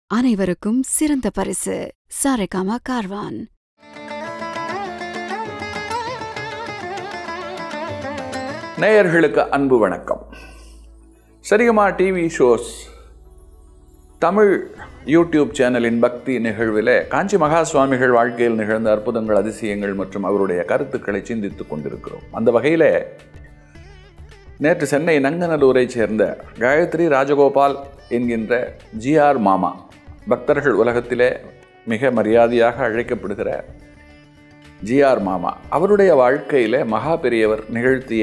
அனைவருக்கும் சிறந்த பரிசு சாரேகாமா கார்வான் நேயர்களுக்கு அன்பு வணக்கம் Saregama TV shows Tamil YouTube சேனலின் பக்தி நிகழ்வில் காஞ்சி மகா சுவாமிகள் வாழ்க்கையில் நிகழ்ந்த அற்புதங்கள் அதிசயங்கள் மற்றும் அவருடைய கருத்துக்களை சிந்தித்துக் கொண்டிருக்கிறோம் அந்த வகையில் நேற்று சென்னை நங்கநல்லூரைச் சேர்ந்த காயத்ரி ராஜகோபால் என்கின்ற ஜிஆர் மாமா பக்தர்கள் உலகத்திலே மிக மரியாதையாக அழைக்கப்படுகிற ஜிஆர் மாமா அவருடைய வாழ்க்கையில் மகா பெரியவர் நிகழ்த்திய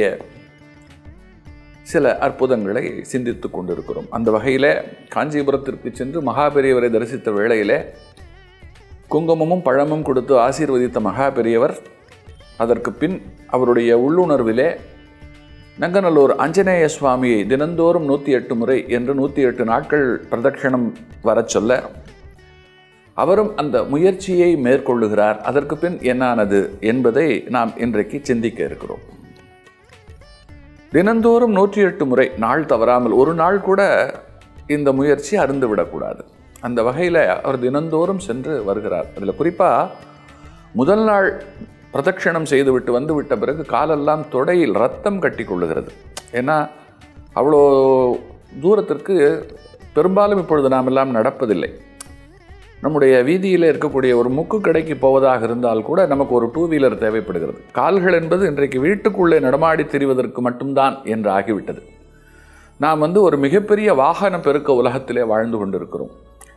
சில அற்புதங்களை சிந்தித்து கொண்டிருக்கிறோம் அந்த வகையில் காஞ்சிபுரத்திற்கு சென்று மகா பெரியவரை தரிசித்த வேளையிலே குங்குமமும் பழமும் கொடுத்து ஆசீர்வதித்த மகா பெரியவர் அதற்கு பின் அவருடைய உள்ளுணர்விலே நங்கநல்லூர் ஆஞ்சநேய சுவாமியை தினந்தோறும் நூற்றி எட்டு முறை என்று நூற்றி எட்டு நாட்கள் பிரதட்சணம் வரச் சொல்ல அவரும் அந்த முயற்சியை மேற்கொள்ளுகிறார் அதற்கு பின் என்னானது என்பதை நாம் இன்றைக்கு சிந்திக்க இருக்கிறோம் தினந்தோறும் நூற்றி எட்டு முறை நாள் தவறாமல் ஒரு நாள் கூட இந்த முயற்சி அருந்து விடக்கூடாது அந்த வகையில் அவர் தினந்தோறும் சென்று வருகிறார் அதில் குறிப்பாக முதல் நாள் பிரதட்சணம் செய்துவிட்டு வந்து விட்ட பிறகு காலெல்லாம் தொடையில் ரத்தம் கட்டி கொள்ளுகிறது ஏன்னா அவ்வளோ தூரத்திற்கு பெரும்பாலும் இப்பொழுது நாம் எல்லாம் நடப்பதில்லை நம்முடைய வீதியில் இருக்கக்கூடிய ஒரு முக்கு கடைக்கு போவதாக இருந்தால் கூட நமக்கு ஒரு டூ வீலர் தேவைப்படுகிறது கால்கள் என்பது இன்றைக்கு வீட்டுக்குள்ளே நடமாடி திரிவதற்கு மட்டும்தான் என்று ஆகிவிட்டது நாம் வந்து ஒரு மிகப்பெரிய வாகன பெருக்க உலகத்திலே வாழ்ந்து கொண்டிருக்கிறோம்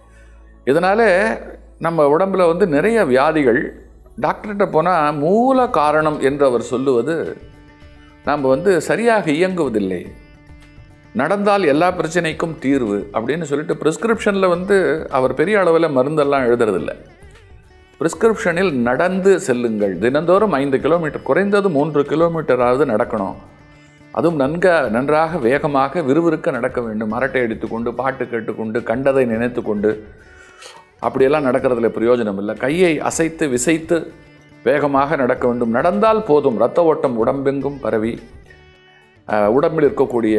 இதனால் நம்ம உடம்புல வந்து நிறைய வியாதிகள் டாக்டர்கிட்ட போனால் மூல காரணம் என்று அவர் சொல்லுவது நாம் வந்து சரியாக இயங்குவதில்லை நடந்தால் எல்லா பிரச்சனைக்கும் தீர்வு அப்படின்னு சொல்லிட்டு ப்ரிஸ்கிரிப்ஷனில் வந்து அவர் பெரிய அளவில் மருந்தெல்லாம் எழுதுறதில்ல ப்ரிஸ்கிரிப்ஷனில் நடந்து செல்லுங்கள் தினந்தோறும் ஐந்து கிலோமீட்டர் குறைந்தது மூன்று கிலோமீட்டராவது நடக்கணும் அதுவும் நன்க நன்றாக வேகமாக விறுவிறுக்க நடக்க வேண்டும் அரட்டை அடித்துக்கொண்டு பாட்டு கேட்டுக்கொண்டு கண்டதை நினைத்து கொண்டு அப்படியெல்லாம் நடக்கிறதுல பிரயோஜனம் இல்லை கையை அசைத்து விசைத்து வேகமாக நடக்க வேண்டும் நடந்தால் போதும் இரத்த ஓட்டம் உடம்பெங்கும் பரவி உடம்பில் இருக்கக்கூடிய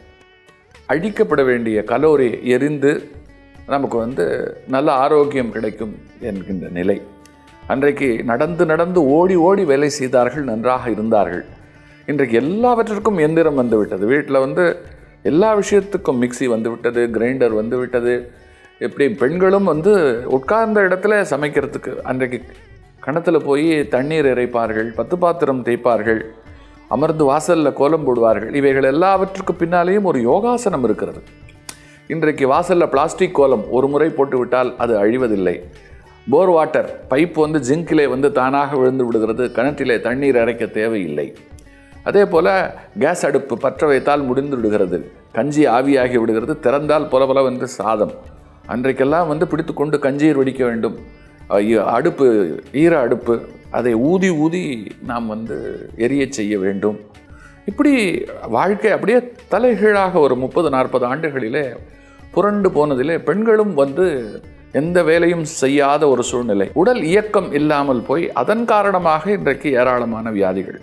அழிக்கப்பட வேண்டிய கலோரி எரிந்து நமக்கு வந்து நல்ல ஆரோக்கியம் கிடைக்கும் என்கின்ற நிலை அன்றைக்கு நடந்து நடந்து ஓடி ஓடி வேலை செய்தார்கள் நன்றாக இருந்தார்கள் இன்றைக்கு எல்லாவற்றிற்கும் எந்திரம் வந்து விட்டது வீட்டில் வந்து எல்லா விஷயத்துக்கும் மிக்சி வந்து விட்டது கிரைண்டர் வந்து விட்டது எப்படி பெண்களும் வந்து உட்கார்ந்த இடத்துல சமைக்கிறதுக்கு அன்றைக்கு கணத்தில் போய் தண்ணீர் இறைப்பார்கள் பத்து பாத்திரம் தேய்ப்பார்கள் அமர்ந்து வாசலில் கோலம் போடுவார்கள் இவைகள் எல்லாவற்றுக்கு பின்னாலேயும் ஒரு யோகாசனம் இருக்கிறது இன்றைக்கு வாசலில் பிளாஸ்டிக் கோலம் ஒரு முறை போட்டுவிட்டால் அது அழிவதில்லை போர் வாட்டர் பைப் வந்து ஜிங்கிலே வந்து தானாக விழுந்து விடுகிறது கிணற்றிலே தண்ணீர் இறைக்க தேவையில்லை அதே போல் கேஸ் அடுப்பு பற்ற வைத்தால் முடிந்து விடுகிறது கஞ்சி ஆவியாகி விடுகிறது திறந்தால் புலபலவென்று சாதம் அன்றைக்கெல்லாம் வந்து பிடித்து கொண்டு கஞ்சீர் வெடிக்க வேண்டும் அடுப்பு ஈர அடுப்பு அதை ஊதி ஊதி நாம் வந்து எரிய செய்ய வேண்டும் இப்படி வாழ்க்கை அப்படியே தலைகீழாக ஒரு முப்பது நாற்பது ஆண்டுகளிலே புரண்டு போனதிலே பெண்களும் வந்து எந்த வேலையும் செய்யாத ஒரு சூழ்நிலை உடல் இயக்கம் இல்லாமல் போய் அதன் காரணமாக இன்றைக்கு ஏராளமான வியாதிகள்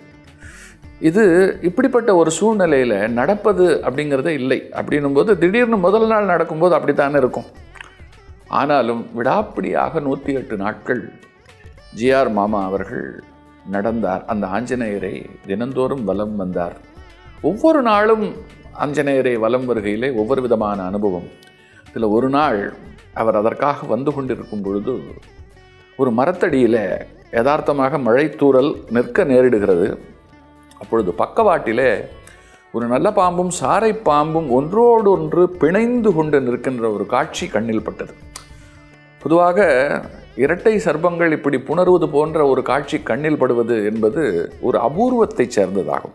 இது இப்படிப்பட்ட ஒரு சூழ்நிலையில் நடப்பது அப்படிங்கிறதே இல்லை அப்படின்னும் போது திடீர்னு முதல் நாள் நடக்கும்போது அப்படித்தானே இருக்கும் ஆனாலும் விடாப்பிடியாக நூற்றி எட்டு நாட்கள் ஜிஆர் மாமா அவர்கள் நடந்தார் அந்த ஆஞ்சநேயரை தினந்தோறும் வலம் வந்தார் ஒவ்வொரு நாளும் ஆஞ்சநேயரை வலம் வருகையிலே ஒவ்வொரு விதமான அனுபவம் இதில் ஒரு நாள் அவர் அதற்காக வந்து கொண்டிருக்கும் பொழுது ஒரு மரத்தடியில் யதார்த்தமாக மழைத்தூரல் நிற்க நேரிடுகிறது அப்பொழுது பக்கவாட்டிலே ஒரு நல்ல பாம்பும் சாரை பாம்பும் ஒன்றோடு ஒன்று பிணைந்து கொண்டு நிற்கின்ற ஒரு காட்சி கண்ணில் பட்டது பொதுவாக இரட்டை சர்ப்பங்கள் இப்படி புணர்வது போன்ற ஒரு காட்சி கண்ணில் படுவது என்பது ஒரு அபூர்வத்தை சேர்ந்ததாகும்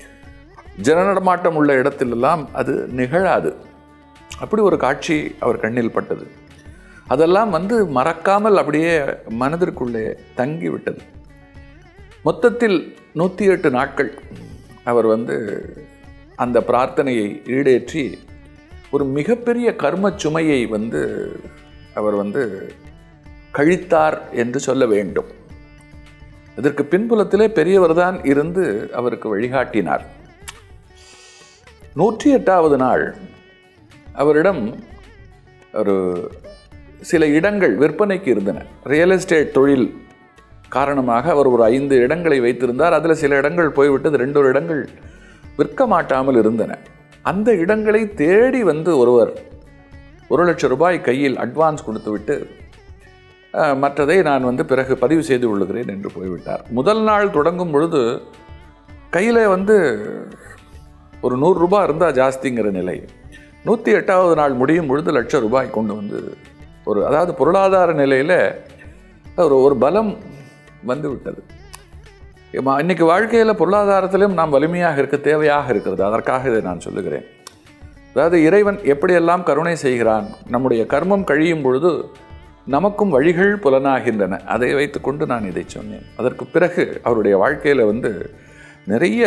ஜனநடமாட்டம் உள்ள இடத்திலெல்லாம் அது நிகழாது அப்படி ஒரு காட்சி அவர் கண்ணில் பட்டது அதெல்லாம் வந்து மறக்காமல் அப்படியே மனதிற்குள்ளே தங்கிவிட்டது மொத்தத்தில் நூற்றி எட்டு நாட்கள் அவர் வந்து அந்த பிரார்த்தனையை ஈடேற்றி ஒரு மிகப்பெரிய கர்ம சுமையை வந்து அவர் வந்து கழித்தார் என்று சொல்ல வேண்டும் இதற்கு பின்புலத்திலே பெரியவர் தான் இருந்து அவருக்கு வழிகாட்டினார் நூற்றி எட்டாவது நாள் அவரிடம் ஒரு சில இடங்கள் விற்பனைக்கு இருந்தன ரியல் எஸ்டேட் தொழில் காரணமாக அவர் ஒரு ஐந்து இடங்களை வைத்திருந்தார் அதில் சில இடங்கள் போய்விட்டது ரெண்டு ஒரு இடங்கள் விற்க மாட்டாமல் இருந்தன அந்த இடங்களை தேடி வந்து ஒருவர் ஒரு லட்சம் ரூபாய் கையில் அட்வான்ஸ் கொடுத்துவிட்டு அஹ், மற்றதை நான் வந்து பிறகு பதிவு செய்து கொள்கிறேன் என்று போய்விட்டார் முதல் நாள் தொடங்கும் பொழுது கையில் வந்து ஒரு நூறு ரூபாய் இருந்தால் ஜாஸ்திங்கிற நிலை நூற்றி எட்டாவது நாள் முடியும் பொழுது லட்சம் ரூபாய் கொண்டு வந்து ஒரு அதாவது பொருளாதார நிலையில் ஒரு ஒரு பலம் வந்து விட்டது ஏம்மா, இன்னைக்கு வாழ்க்கையில் பொருளாதாரத்திலும் நாம் வலிமையாக இருக்க தேவையாக இருக்கிறது அதற்காக இதை நான் சொல்லுகிறேன் அதாவது இறைவன் எப்படியெல்லாம் கருணை செய்கிறான் நம்முடைய கர்மம் கழியும் பொழுது நமக்கும் வழிகள் புலனாகின்றன அதை வைத்துக்கொண்டு நான் இதை சொன்னேன் அதற்கு பிறகு அவருடைய வாழ்க்கையில் வந்து நிறைய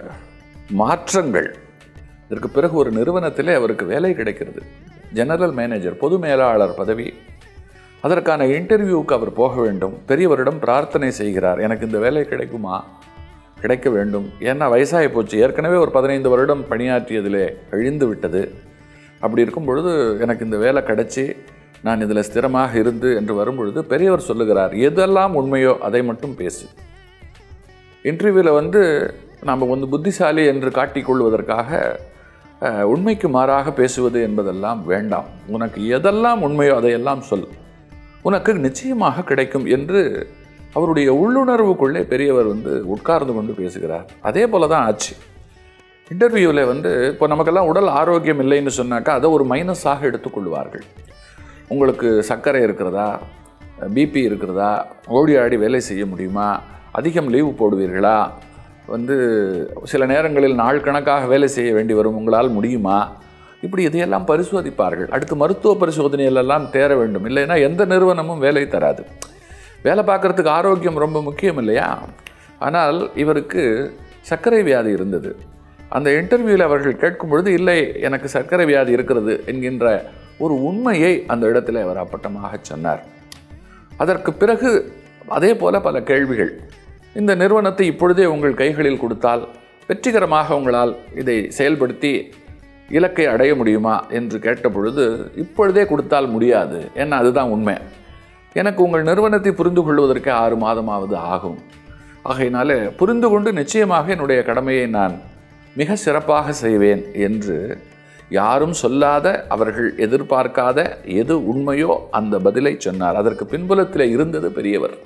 மாற்றங்கள் இதற்கு பிறகு ஒரு நிறுவனத்திலே அவருக்கு வேலை கிடைக்கிறது ஜெனரல் மேனேஜர் பொது மேலாளர் பதவி அதற்கான இன்டர்வியூவுக்கு அவர் போக வேண்டும் பெரியவரிடம் பிரார்த்தனை செய்கிறார் எனக்கு இந்த வேலை கிடைக்குமா கிடைக்க வேண்டும் ஏன்னா வயசாகி போச்சு ஏற்கனவே ஒரு பதினைந்து வருடம் பணியாற்றியதிலே கழிந்து விட்டது அப்படி இருக்கும் பொழுது எனக்கு இந்த வேலை கிடைச்சி நான் இதில் ஸ்திரமாக இருந்து என்று வரும்பொழுது பெரியவர் சொல்லுகிறார் எதெல்லாம் உண்மையோ அதை மட்டும் பேசு இன்டர்வியூவில் வந்து நாம் வந்து புத்திசாலி என்று காட்டிக்கொள்வதற்காக அஹ், உண்மைக்கு மாறாக பேசுவது என்பதெல்லாம் வேண்டாம் உனக்கு எதெல்லாம் உண்மையோ அதையெல்லாம் சொல் உனக்கு நிச்சயமாக கிடைக்கும் என்று அவருடைய உள்ளுணர்வுக்குள்ளே பெரியவர் வந்து உட்கார்ந்து கொண்டு பேசுகிறார் அதே போல தான் ஆச்சு இன்டர்வியூவில் வந்து இப்போ நமக்கெல்லாம் உடல் ஆரோக்கியம் இல்லைன்னு சொன்னாக்கா அதை ஒரு மைனஸாக எடுத்துக்கொள்வார்கள் உங்களுக்கு சர்க்கரை இருக்கிறதா பிபி இருக்கிறதா ஓடி ஆடி வேலை செய்ய முடியுமா அதிகம் லீவு போடுவீர்களா வந்து சில நேரங்களில் நாள் கணக்காக வேலை செய்ய வேண்டி வரும் உங்களால் முடியுமா இப்படி இதையெல்லாம் பரிசோதிப்பார்கள் அடுத்து மருத்துவ பரிசோதனையிலெல்லாம் தேர வேண்டும் இல்லைன்னா எந்த நிறுவனமும் வேலை தராது வேலை பார்க்குறதுக்கு ஆரோக்கியம் ரொம்ப முக்கியம் இல்லையா ஆனால் இவருக்கு சர்க்கரை வியாதி இருந்தது அந்த இன்டர்வியூவில் அவர்கள் கேட்கும் பொழுது இல்லை எனக்கு சர்க்கரை வியாதி இருக்கிறது என்கின்ற ஒரு உண்மையை அந்த இடத்துல அவர் அப்பட்டமாக சொன்னார் அதற்கு பிறகு அதே போல பல கேள்விகள் இந்த நிறுவனத்தை இப்பொழுதே உங்கள் கைகளில் கொடுத்தால் வெற்றிகரமாக உங்களால் இதை செயல்படுத்தி இலக்கை அடைய முடியுமா என்று கேட்ட பொழுது இப்பொழுதே கொடுத்தால் முடியாது ஏன்னா அதுதான் உண்மை எனக்கு உங்கள் நிறுவனத்தை புரிந்து கொள்வதற்கு ஆறு மாதமாவது ஆகும் ஆகையினால புரிந்து கொண்டு நிச்சயமாக என்னுடைய கடமையை நான் மிக சிறப்பாக செய்வேன் என்று யாரும் சொல்லாத அவர்கள் எதிர்பார்க்காத எது உண்மையோ அந்த பதிலை சொன்னார் அதற்கு பின்புலத்தில் இருந்தது பெரியவர்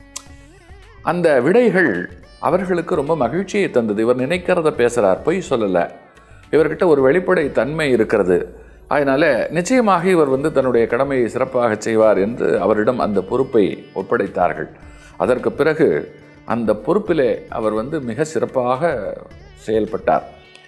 அந்த விடைகள் அவர்களுக்கு ரொம்ப மகிழ்ச்சியை தந்தது இவர் நினைக்கிறத பேசுகிறார் பொய் சொல்லலை இவர்கிட்ட ஒரு வெளிப்படை தன்மை இருக்கிறது அதனால நிச்சயமாக இவர் வந்து தன்னுடைய கடமையை சிறப்பாக செய்வார் என்று அவரிடம் அந்த பொறுப்பை ஒப்படைத்தார்கள் அதற்கு பிறகு அந்த பொறுப்பிலே அவர் வந்து மிக சிறப்பாக செயல்பட்டார்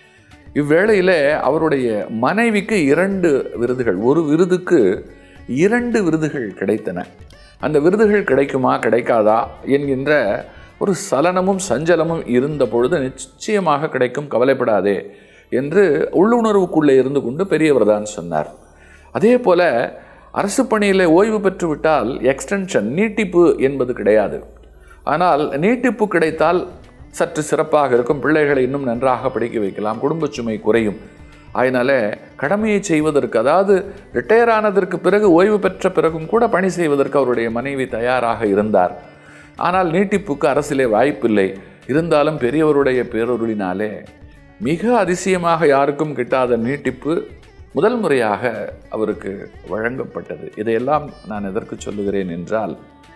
இவ்வேளையிலே அவருடைய மனைவிக்கு இரண்டு விருதுகள் ஒரு விருதுக்கு இரண்டு விருதுகள் கிடைத்தன அந்த விருதுகள் கிடைக்குமா கிடைக்காதா என்கின்ற ஒரு சலனமும் சஞ்சலமும் இருந்த பொழுது நிச்சயமாக கிடைக்கும் கவலைப்படாதே என்று உள்ளுணர்வுக்குள்ளே இருந்து கொண்டு பெரியவர் தான் சொன்னார் அதே போல அரசு பணியில் ஓய்வு பெற்று விட்டால் எக்ஸ்டென்ஷன் நீட்டிப்பு என்பது கிடையாது ஆனால் நீட்டிப்பு கிடைத்தால் சற்று சிறப்பாக இருக்கும் பிள்ளைகளை இன்னும் நன்றாக படிக்க வைக்கலாம் குடும்பச் சுமை குறையும் அதனால கடமையை செய்வதற்கு அதாவது ரிட்டையர் ஆனதற்கு பிறகு ஓய்வு பெற்ற பிறகும் கூட பணி செய்வதற்கு அவருடைய மனைவி தயாராக இருந்தார் ஆனால் நீட்டிப்புக்கு அரசிலே வாய்ப்பில்லை இருந்தாலும் பெரியவருடைய பேரொருளினாலே மிக அதிசயமாக யாருக்கும் கிட்டாத நீட்டிப்பு முதல் முறையாக அவருக்கு வழங்கப்பட்டது இதையெல்லாம் நான் எதற்கு சொல்லுகிறேன் என்றால்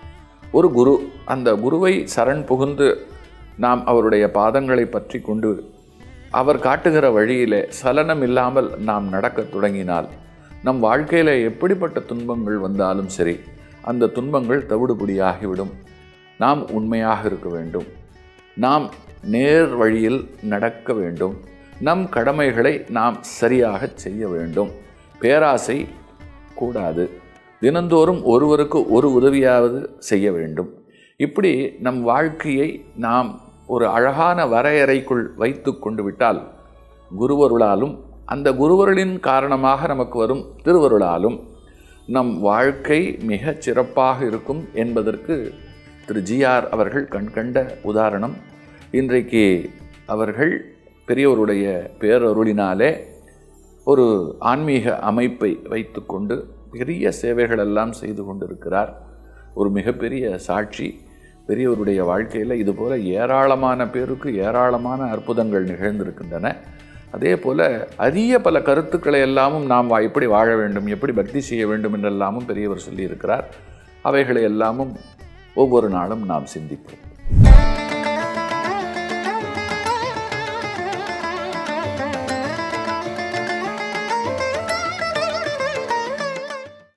ஒரு குரு அந்த குருவை சரண் புகுந்து நாம் அவருடைய பாதங்களை பற்றி கொண்டு அவர் காட்டுகிற வழியிலே சலனம் இல்லாமல் நாம் நடக்கத் தொடங்கினால் நம் வாழ்க்கையில் எப்படிப்பட்ட துன்பங்கள் வந்தாலும் சரி அந்த துன்பங்கள் தவிடுபடியாகிவிடும் நாம் உண்மையாக இருக்க வேண்டும் நாம் நேர் வழியில் நடக்க வேண்டும் நம் கடமைகளை நாம் சரியாக செய்ய வேண்டும் பேராசை கூடாது தினந்தோறும் ஒருவருக்கு ஒரு உதவியாவது செய்ய வேண்டும் இப்படி நம் வாழ்க்கையை நாம் ஒரு அழகான வரையறைக்குள் வைத்து கொண்டு விட்டால் குருவருளாலும் அந்த குருவருளின் காரணமாக நமக்கு வரும் திருவருளாலும் நம் வாழ்க்கை மிகச் சிறப்பாக இருக்கும் என்பதற்கு திரு ஜிஆர் அவர்கள் கண்கண்ட உதாரணம் இன்றைக்கு அவர்கள் பெரியவருடைய பேரருளினாலே ஒரு ஆன்மீக அமைப்பை வைத்துக்கொண்டு பெரிய சேவைகள் எல்லாம் செய்து கொண்டிருக்கிறார் ஒரு மிகப்பெரிய சாட்சி பெரியவருடைய வாழ்க்கையில் இதுபோல ஏராளமான பேருக்கு ஏராளமான அற்புதங்கள் நிகழ்ந்திருக்கின்றன அதே போல அரிய பல கருத்துக்களை எல்லாமும் நாம் வா- எப்படி வாழ வேண்டும் எப்படி பக்தி செய்ய வேண்டும் என்றெல்லாமும் பெரியவர் சொல்லியிருக்கிறார் அவைகளை எல்லாமும் ஒவ்வொரு நாளும் நாம் சிந்திப்போம்